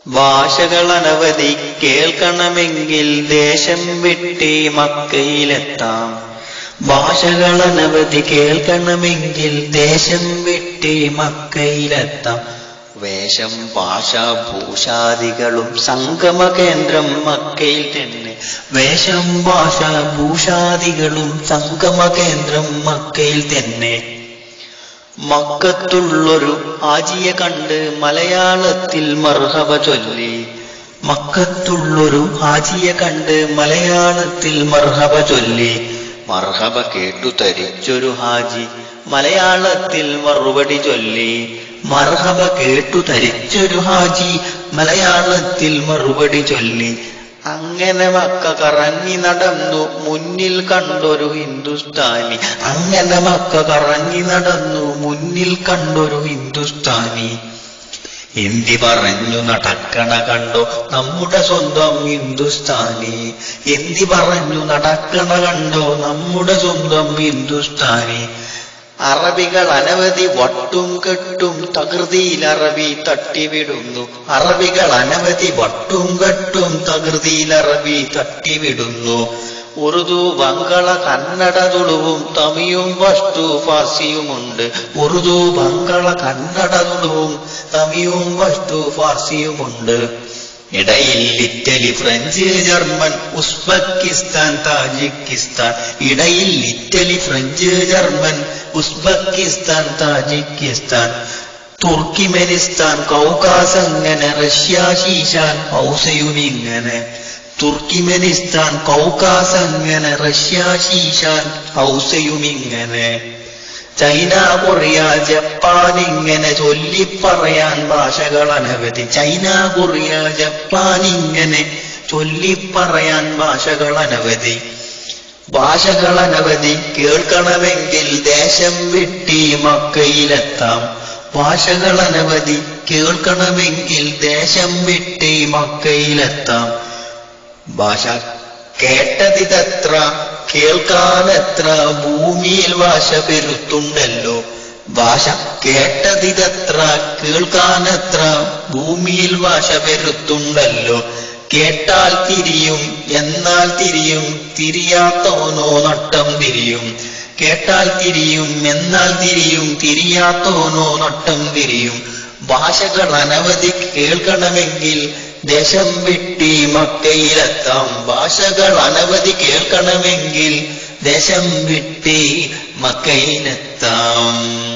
ഭാഷകൾ അനവധി കേൾക്കണമെങ്കിൽ ദേശം വിട്ടി മക്കയിലെത്താം ഭാഷകൾ അനവധി കേൾക്കണമെങ്കിൽ ദേശം വിട്ടി മക്കയിലെത്താം വേഷം ഭാഷ ഭൂഷാദികളും സംഗമ കേന്ദ്രം മക്കയിൽ തന്നെ വേഷം ഭാഷ ഭൂഷാദികളും സംഗമ കേന്ദ്രം മക്കയിൽ തന്നെ മക്കത്തുള്ളൊരു ആജിയെ കണ്ട് മലയാളത്തിൽ മർഹബ ചൊല്ലി മക്കത്തുള്ളൊരു ഹാജിയെ കണ്ട് മലയാളത്തിൽ മർഹബ ചൊല്ലി മർഹബ കേട്ടു തരിച്ചൊരു ഹാജി മലയാളത്തിൽ മറുപടി ചൊല്ലി മർഹബ കേട്ടു തരിച്ചൊരു ഹാജി മലയാളത്തിൽ മറുപടി ചൊല്ലി അങ്ങനെ മക്ക കറങ്ങി നടന്നു മുന്നിൽ കണ്ടൊരു ഹിന്ദുസ്ഥാനി അങ്ങനെ മക്ക കറങ്ങി നടന്നു മുന്നിൽ കണ്ടൊരു ഹിന്ദുസ്ഥാനി ഹിന്ദി പറഞ്ഞു നടക്കണ കണ്ടോ നമ്മുടെ സ്വന്തം ഹിന്ദുസ്ഥാനി ഹിന്ദി പറഞ്ഞു നടക്കണ കണ്ടോ നമ്മുടെ സ്വന്തം ഹിന്ദുസ്ഥാനി അറബികൾ അനവധി വട്ടും കെട്ടും തകൃതിയിൽ അറബി തട്ടിവിടുന്നു അറബികൾ അനവധി വട്ടും കെട്ടും തകൃതിയിൽ അറബി തട്ടിവിടുന്നു ഉറുദു ബംഗള കന്നഡ തുളുവും തമിഴും വസ്തു ഫാർസിയുമുണ്ട് ഉറുദു ബംഗള കന്നഡ തുളുവും തമിഴും വസ്തു ഫാർസിയുമുണ്ട് ഇടയിൽ Italy French German Uzbekistan Tajikistan ഇടയിൽ Italy French German Uzbekistan Tajikistan Turkmenistan Caucasus അങ്ങനെ റഷ്യ ശീശാൻ ഹൗസയുമിങ്ങനെ തുർക്കിമെനിസ്ഥാൻ കൗകാസ് അങ്ങനെ റഷ്യ ശീശാൻ ഹൗസയുമിങ്ങനെ ചൈന കൊറിയ ജപ്പാൻ ഇങ്ങനെ ചൊല്ലിപ്പറയാൻ ഭാഷകൾ അനവധി ചൈന കൊറിയ ജപ്പാൻ ഇങ്ങനെ ചൊല്ലിപ്പറയാൻ ഭാഷകൾ അനവധി ഭാഷകൾ അനവധി കേൾക്കണമെങ്കിൽ ദേശം വിട്ടി മക്കയിലെത്താം ഭാഷകൾ അനവധി കേൾക്കണമെങ്കിൽ ദേശം വിട്ടി മക്കയിലെത്താം ഭാഷ കേട്ടതിതത്ര കേൾക്കാനെത്ര ഭൂമിയിൽ ഭാഷ പെരുത്തുണ്ടല്ലോ ഭാഷ കേട്ടതിതത്ര കേൾക്കാനെത്ര ഭൂമിയിൽ ഭാഷ പെരുത്തുണ്ടല്ലോ കേട്ടാൽ തിരിയും എന്നാൽ തിരിയും തിരിയാത്തവനോ നട്ടം തിരിയും കേട്ടാൽ തിരിയും എന്നാൽ തിരിയും തിരിയാത്തവനോ നട്ടം തിരിയും ഭാഷകൾ അനവധി കേൾക്കണമെങ്കിൽ ദേശം വിട്ടി മക്കയിലെത്താം ഭാഷകൾ അനവധി കേൾക്കണമെങ്കിൽ ദേശം വിട്ടി മക്കയിലെത്താം